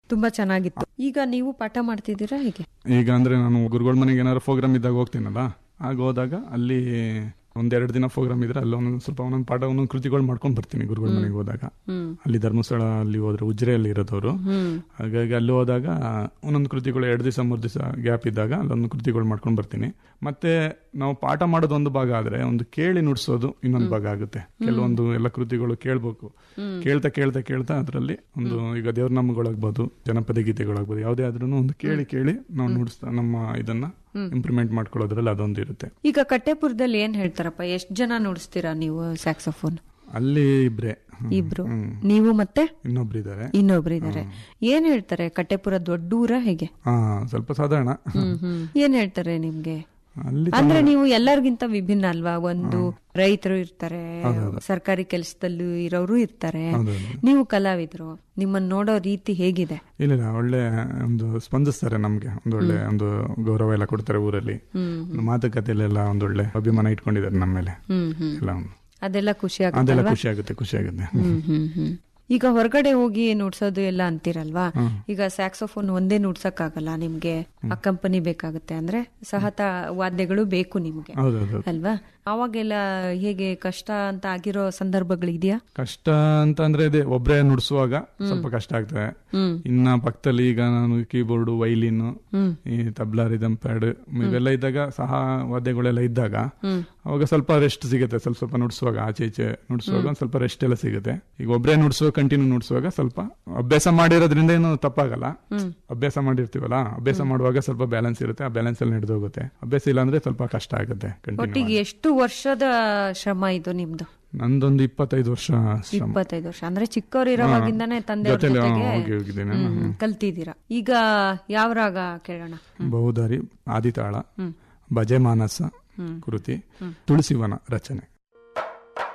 ತುಂಬಾ ಚೆನ್ನಾಗಿತ್ತು ಈಗ ನೀವು ಪಾಠ ಮಾಡ್ತಿದ್ದೀರಾ ಹೇಗೆ ಈಗ ಅಂದ್ರೆ ನಾನು ಗುರುಗಳ ಮನೆಗೆ ಏನಾದ್ರು ಪ್ರೋಗ್ರಾಮ್ ಇದ್ದಾಗ ಹೋಗ್ತೀನಲ್ಲ ಆಗ ಹೋದಾಗ ಅಲ್ಲಿ ಒಂದೆರಡು ದಿನ ಪ್ರೋಗ್ರಾಮ್ ಇದ್ರೆ ಅಲ್ಲಿ ಒಂದೊಂದು ಸ್ವಲ್ಪ ಒಂದೊಂದು ಪಾಠ ಒಂದೊಂದು ಕೃತಿಗಳು ಮಾಡ್ಕೊಂಡು ಬರ್ತೀನಿ ಗುರುಗಳ ಮನೆಗೆ ಹೋದಾಗ ಹ್ಮ್ ಅಲ್ಲಿ ಧರ್ಮಸ್ಥಳ ಅಲ್ಲಿ ಹೋದ್ರೆ ಉಜ್ರೆಯಲ್ಲಿ ಇರೋದವರು ಹ್ಮ್ ಹಾಗಾಗಿ ಅಲ್ಲಿ ಹೋದಾಗ ಒಂದೊಂದು ಕೃತಿಗಳು ಎರಡು ದಿವಸ ಮೂರು ದಿವಸ ಗ್ಯಾಪ್ ಇದ್ದಾಗ ಅಲ್ಲೊಂದು ಕೃತಿಗಳು ಮಾಡ್ಕೊಂಡು ಬರ್ತೀನಿ ಮತ್ತೆ ನಾವು ಪಾಠ ಮಾಡೋದು ಒಂದು ಭಾಗ ಆದ್ರೆ ಒಂದು ಕೇಳಿ ನುಡ್ಸೋದು ಇನ್ನೊಂದು ಭಾಗ ಆಗುತ್ತೆ ಕೆಲವೊಂದು ಎಲ್ಲ ಕೃತಿಗಳು ಕೇಳ್ಬೇಕು ಕೇಳ್ತಾ ಕೇಳ್ತಾ ಕೇಳ್ತಾ ಅದರಲ್ಲಿ ಒಂದು ಈಗ ದೇವ್ರ ನಾಮಗಳಾಗ್ಬೋದು ಜನಪದ ಗೀತೆಗಳಾಗ್ಬೋದು ಯಾವುದೇ ಆದ್ರೂ ಒಂದು ಕೇಳಿ ಕೇಳಿ ನಾವು ನುಡಿಸ್ತಾ ನಮ್ಮ ಇದನ್ನ ಇಂಪ್ರೂವ್ಮೆಂಟ್ ಮಾಡ್ಕೊಳ್ಳೋದ್ರಲ್ಲಿ ಅದೊಂದು ಇರುತ್ತೆ ಈಗ ಕಟ್ಟೆಪುರದಲ್ಲಿ ಏನ್ ಹೇಳ್ತಾರಪ್ಪ ಎಷ್ಟ್ ಜನ ನುಡಿಸ್ತೀರಾ ನೀವು ಸ್ಯಾಕ್ಸೋಫೋನ್ ಅಲ್ಲಿ ಇಬ್ರೆ ಹ್ಮ್. ಇಬ್ರು ಹ್ಮ್. ನೀವು ಮತ್ತೆ ಇನ್ನೊಬ್ರು ಇದ್ದಾರೆ ಇನ್ನೊಬ್ರು ಇದಾರೆ ಏನ್ ಹೇಳ್ತಾರೆ ಕಟ್ಟೆಪುರ ದೊಡ್ಡ ಊರ ಹೇಗೆ ಹಾ ಸ್ವಲ್ಪ ಸಾಧಾರಣ ಹ್ಮ್ ಹ್ಮ್ ಏನ್ ಹೇಳ್ತಾರೆ ನಿಮ್ಗೆ ಅಲ್ಲಿ ಅಂದ್ರೆ ನೀವು ಎಲ್ಲರಿಗಿಂತ ವಿಭಿನ್ನ ಅಲ್ವಾ ಒಂದು ರೈತರು ಇರ್ತಾರೆ ಹೌದೌದು. ಸರ್ಕಾರಿ ಕೆಲಸದಲ್ಲೂ ಇರೋರು ಇರ್ತಾರೆ ಹೌದೌದು. ನೀವು ಕಲಾವಿದ್ರು ನಿಮ್ಮನ್ನ ನೋಡೋ ರೀತಿ ಹೇಗಿದೆ ಇಲ್ಲ ಇಲ್ಲ ಒಳ್ಳೆ ಒಂದು ಸ್ಪಂದಿಸ್ತಾರೆ ನಮ್ಗೆ ಒಂದು ಒಳ್ಳೆ ಒಂದು ಗೌರವ ಎಲ್ಲ ಕೊಡ್ತಾರೆ ಊರಲ್ಲಿ ಹ್ಮ್ ಮಾತುಕತೆಯಲ್ಲೆಲ್ಲ ಒಂದು ಒಳ್ಳೆ ಅಭಿಮಾನ ಇಟ್ಕೊಂಡಿದ್ದಾರೆ ನಮ್ಮ ಮೇಲೆ ಹ್ಮ್ ಹ್ಮ್ ಎಲ್ಲ ಅದೆಲ್ಲ ಖುಷಿ ಅದೆಲ್ಲ ಆಗುತ್ತಲ್ವಾ ಖುಷಿ ಆಗುತ್ತೆ ಖುಷಿ ಆಗುತ್ತೆ ಹ್ಮ್ ಹ್ಮ್ ಹ್ಮ್ ಈಗ ಹೊರಗಡೆ ಹೋಗಿ ನುಡ್ಸೋದು ಎಲ್ಲ ಅಂತೀರಲ್ವಾ ಈಗ ಸ್ಯಾಕ್ಸೋಫೋನ್ ಒಂದೇ ನುಡ್ಸಕ್ಕಾಗಲ್ಲ ನಿಮ್ಗೆ ಅಕಂಪನಿ ಬೇಕಾಗುತ್ತೆ ಅಂದ್ರೆ ಸಹತ ವಾದ್ಯಗಳು ಬೇಕು ನಿಮ್ಗೆ ಹೌದೌದು ಅಲ್ವಾ ಅವಾಗೆಲ್ಲ ಹೇಗೆ ಕಷ್ಟ ಅಂತ ಆಗಿರೋ ಸಂದರ್ಭಗಳಿದೆಯಾ ಕಷ್ಟ ಅಂತ ಅಂದ್ರೆ ಇದೆ ಒಬ್ರೇ ನುಡ್ಸುವಾಗ ಸ್ವಲ್ಪ ಕಷ್ಟ ಆಗ್ತದೆ ಹ್ಮ್ ಇನ್ನ ಪಕ್ಕದಲ್ಲಿ ಈಗ ನಾನು ಕೀಬೋರ್ಡ್ ವೈಲಿನ್ ಹ್ಮ್ ಈ ತಬ್ಲಾ ರಿದಮ್ ಪ್ಯಾಡ್ ಇವೆಲ್ಲ ಇದ್ದಾಗ ಸಹ ವಾದ್ಯಗಳೆಲ್ಲ ಇದ್ದಾಗ ಹ್ಮ್ ಅವಾಗ ಸ್ವಲ್ಪ ರೆಸ್ಟ್ ಸಿಗುತ್ತೆ ಸ್ವಲ್ಪ ಸ್ವಲ್ಪ ನುಡ್ಸುವಾಗ ಆಚೆ ಈಚೆ ನುಡ್ಸುವಾಗ ಒಂದ್ ಸ್ವಲ್ಪ ರೆಸ್ಟ್ ಎಲ್ಲ ಸಿಗುತ್ತೆ ಈಗ ಒಬ್ರೇ ನುಡ್ಸುವಾಗ ಕಂಟಿನ್ಯೂ ನುಡ್ಸುವಾಗ ಸ್ವಲ್ಪ ಅಭ್ಯಾಸ ಮಾಡಿರೋದ್ರಿಂದ ಏನು ತಪ್ಪಾಗಲ್ಲ ಹ್ಮ್ ಅಭ್ಯಾಸ ಮಾಡಿರ್ತೀವಲ್ಲ ಅಭ್ಯಾಸ ಮಾಡುವಾಗ ಸ್ವಲ್ಪ ಬ್ಯಾಲೆನ್ಸ್ ಇರುತ್ತೆ ಆ ಬ್ಯಾಲೆನ್ಸ್ ಅಲ್ಲಿ ನಡೆದೋಗುತ್ತೆ ಅಭ್ಯಾಸ ಇಲ್ಲ ಅಂದ್ರೆ ಸ್ವಲ್ಪ ಕಷ್ಟ ಆಗುತ್ತೆ ಕಂಟಿನ್ಯೂ ಒಟ್ಟಿಗೆ ಎಷ್ಟು ವರ್ಷದ ಶ್ರಮ ಇದು ನಿಮ್ದು ನಂದೊಂದು ಇಪ್ಪತ್ತೈದು ವರ್ಷ ಶ್ರಮ ಇಪ್ಪತ್ತೈದು ವರ್ಷ ಅಂದ್ರೆ ಚಿಕ್ಕವರಿರೋವಾಗಿಂದಾನೇ ತಂದೆಯವ್ರ ಜೊತೆಲಿ, ಹಾ, ಜೊತೆಗೆ ಹೋಗಿ ಹೋಗಿದ್ದೇನೆ ಹ್ಮ್, ಕಲ್ತಿದ್ದೀರಾ ಈಗ ಯಾವ ರಾಗ ಕೇಳೋಣ ಬಹುದಾರಿ ಆದಿತಾಳ ಹ್ಮ್. ಭಜೆ ಮಾನಸ ಹ್ಮ್. ಕೃತಿ ತುಳಸಿವನ ರಚನೆ